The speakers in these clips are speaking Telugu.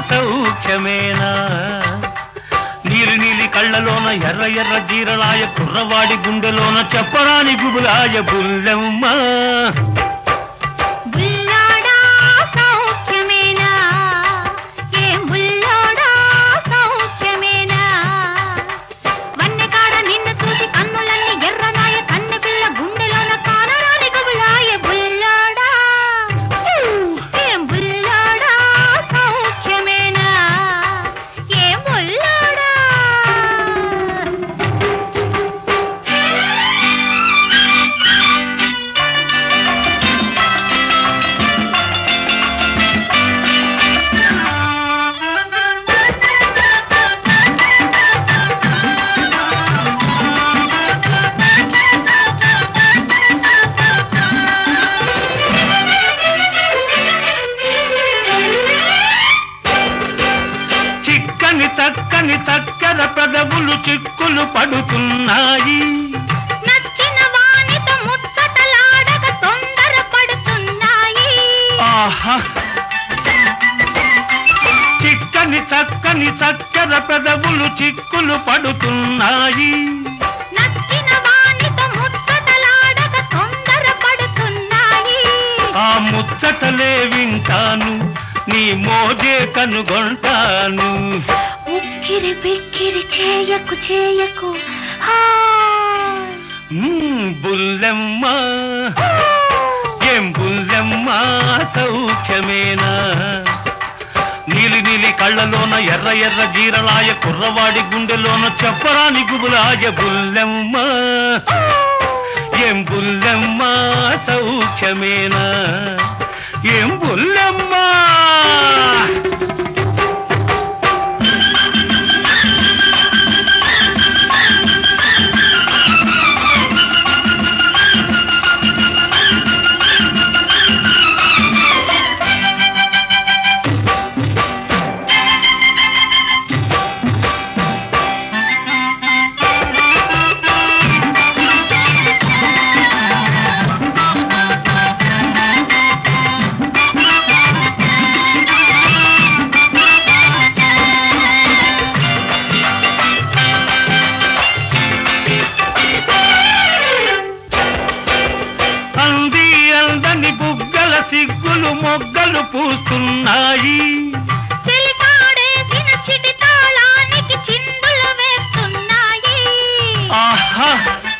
సౌఖ్యమేనా నీరు నీలి కళ్ళలోన ఎర్ర ఎర్ర జీరలాయ కుర్రవాడి గుండెలోన చెప్పరాని గుబులాయ బుల్లెమ్మ బుల్లోడా సౌఖ్యమేనా ఏ బుల్లోడా సౌఖ్యమేనా వన్నెకాడ నిన్ను చూసి కన్నులన్నీ ఎర్రనాయ కన్నె పిల్ల గుండెలోన కానరాని గుబులాయ బుల్లోడా ఏ బుల్లోడా సౌఖ్యమేనా ఏ బుల్లోడా చిక్కని చక్కని చక్కెర పెదవులు చిక్కులు పడుతున్నాయి నచ్చిన వానితో ముచ్చటలాడక తొందర పడుతున్నాయి ఆహా చిక్కని చక్కని చక్కెర పెదవులు చిక్కులు పడుతున్నాయి నచ్చిన వానితో ముచ్చటలాడక తొందర పడుతున్నాయి ఆ ముచ్చటలే వింటాను నీ మోజే కనుగొంటాను ఉక్కిరి బిక్కిరి చేయకు చేయకు హా. మ్మ్, బుల్లెమ్మ ఏం బుల్లెమ్మ సౌఖ్యమేనా నీలి నీలి కళ్ళలోన ఎర్ర ఎర్ర జీరలాయ కుర్రవాడి గుండెలోన చెప్పరాని గుబులాయ బుల్లెమ్మ ఏం బుల్లెమ్మ సౌఖ్యమేనా ఏం బుల్లెమ్మ అంది అందని బుగ్గల సిగ్గులు మొగ్గలు పూస్తున్నాయి చిలికాడేసిన చిటి తాళానికి చిందులు వేస్తున్నాయి ఆహా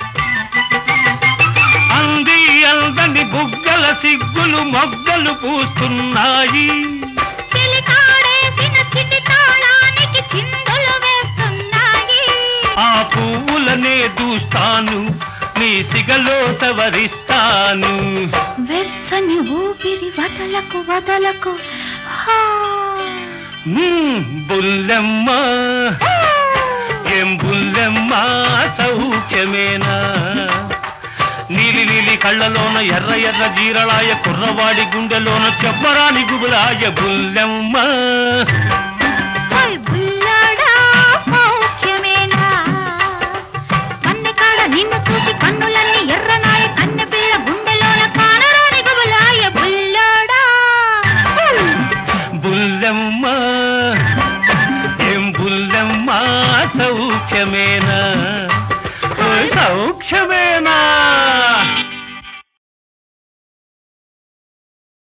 అంది అందని బుగ్గల సిగ్గులు మొగ్గలు పూస్తున్నాయి చిలికాడేసిన చిటి తాళానికి చిందులు వేస్తున్నాయి ఆ పువ్వులనే దూస్తాను నీ సిగలో సవరిస్తాను వెచ్చని ఊపిరి వదలకు వదలకు హా. మ్మ్, బుల్లెమ్మ ఏం బుల్లెమ్మ సౌఖ్యమేనా నీలి నీలి కళ్ళలోన ఎర్ర ఎర్ర జీరలాయ కుర్రవాడి గుండెలోన చెప్పరాని గుబులాయ బుల్లెమ్మ ఓయ్ బుల్లాడా సౌఖ్యమేనా కన్నెకాడ నిన్ను చూసి కన్నులన్నీ ఎర్రనాయ కన్నె పిల్ల గుండెలోన కానరాని గుబులాయ బుల్లాడా బుల్లెమ్మ ఏం బుల్లెమ్మ సౌఖ్యమేనా ఓయ్ సౌఖ్యమే